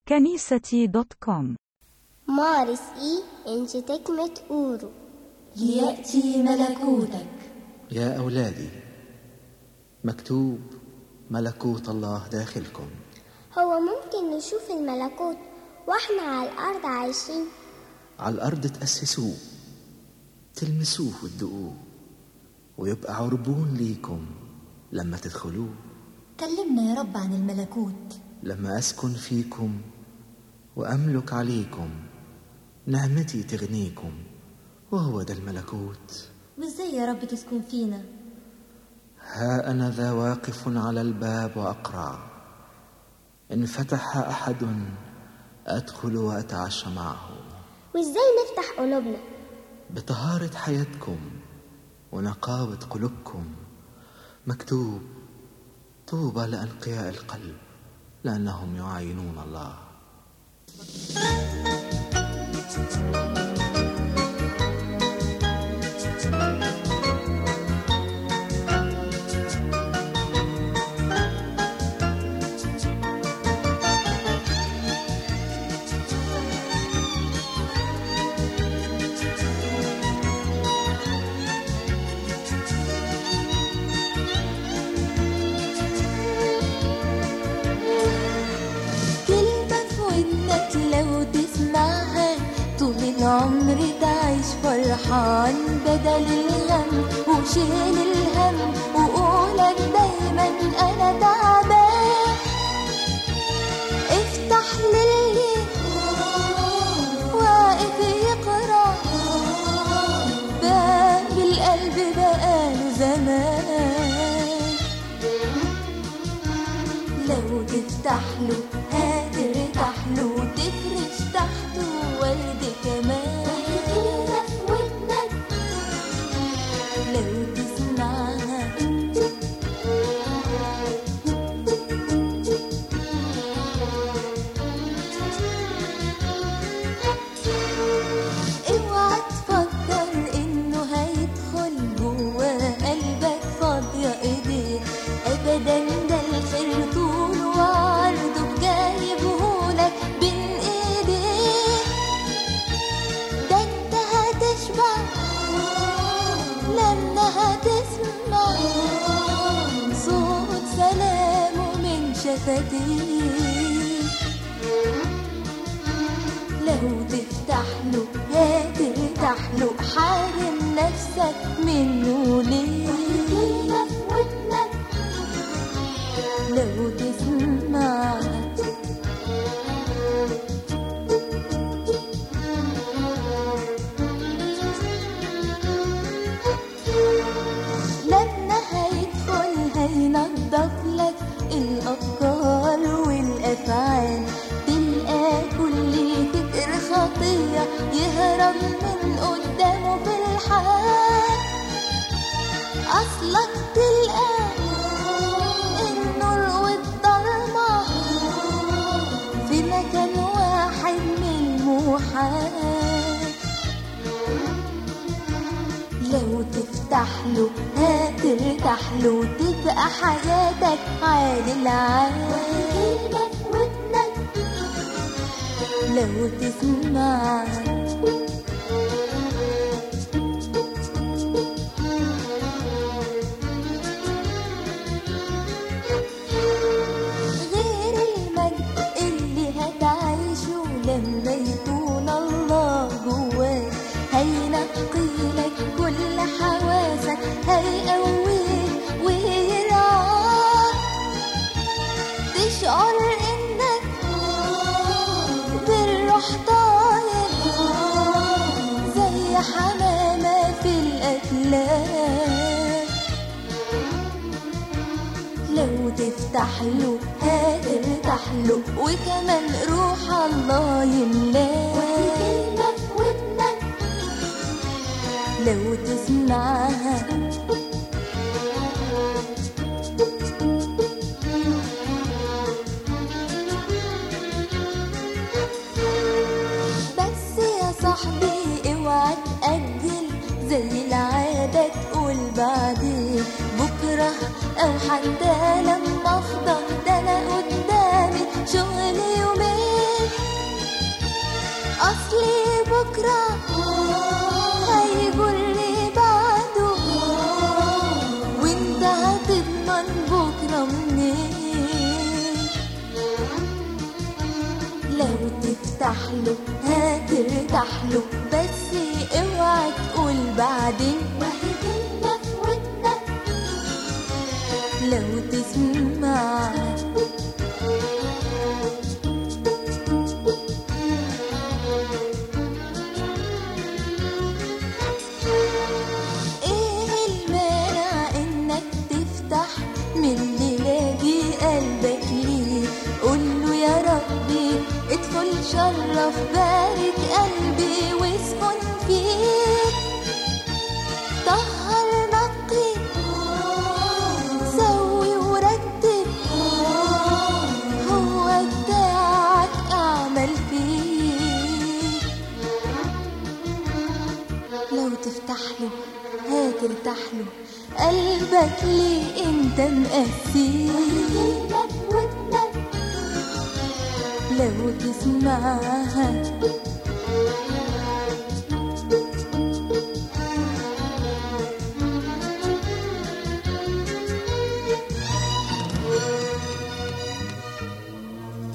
كنيستي دوت كوم مارس إي إنش تكمة أورو ليأتي ملكوتك يا أولادي مكتوب ملكوت الله داخلكم هو ممكن نشوف الملكوت وإحنا على الأرض عايشين على الأرض تأسسوه تلمسوه وتدقوه ويبقى عربون ليكم لما تدخلوه كلمنا يا رب عن الملكوت لما أسكن فيكم وأملك عليكم نعمتي تغنيكم وهو ده الملكوت وازاي يا رب تسكن فينا ها أنا ذا واقف على الباب وأقرع إن فتح أحد أدخل وأتعشى معه وإزاي نفتح قلوبنا بطهارة حياتكم ونقاوة قلوبكم مكتوب طوبى لأنقياء القلب لأنهم يعاينون الله كلمة في ودنك لو تسمعها طول العمر تعيش فرحان بدل الغم وشيل الهم وقولك دايما انا تعبان افتح للي واقف يقرا باب القلب بقاله زمان لو تفتح له هترتاح له وتفرش تحته ورد كمان لو تسمعها اوعى تفكر انه هيدخل جوا قلبك فاضية ايديه ابدا ده الخير طوله وعرضه جايبهولك بين ايديه ده انت هتشبع لما هتسمع صوت سلامه من شفتيه لو تفتح له هترتاح له حارم نفسك منه ليه لو تسمع لما هيدخل هينضف لك الأفكار والأفعال تلقى كل فكر خطية يهرب من قدامه في الحال أصلك تلقى النور والضلمة في مكان واحد من المحال لو تفتح له هترتاح له تبقى حياتك عالي العال لو تسمع غير المجد اللي هتعيشه لما يكون الله جواك هينقيلك كل حواسك هيقويك ويرعاك تشعر انك بالروح طاير زي حمامة في الأفلام لو تفتح له هترتاح له وكمان روح الله يملاك لو تسمعها بس يا صاحبي اوعى تأجل زي العادة تقول بعدين بكرة أو حتى لما أفضى ده أنا قدامي شغل يومين لو تفتح له هترتاح له بس اوعى تقول بعدين وهي كلمة في ودنك لو تسمع ايه المانع انك تفتح من ليلادي قلبك ليه قوله يا ربي ادخل شرف بارك قلبي واسكن فيه طهر نقي سوي ورتب هو بتاعك اعمل فيه لو تفتح له هترتاح له قلبك ليه انت مقسيه كلمة في ودنك لو تسمعها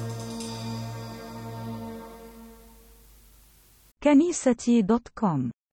كنيستي دوت كوم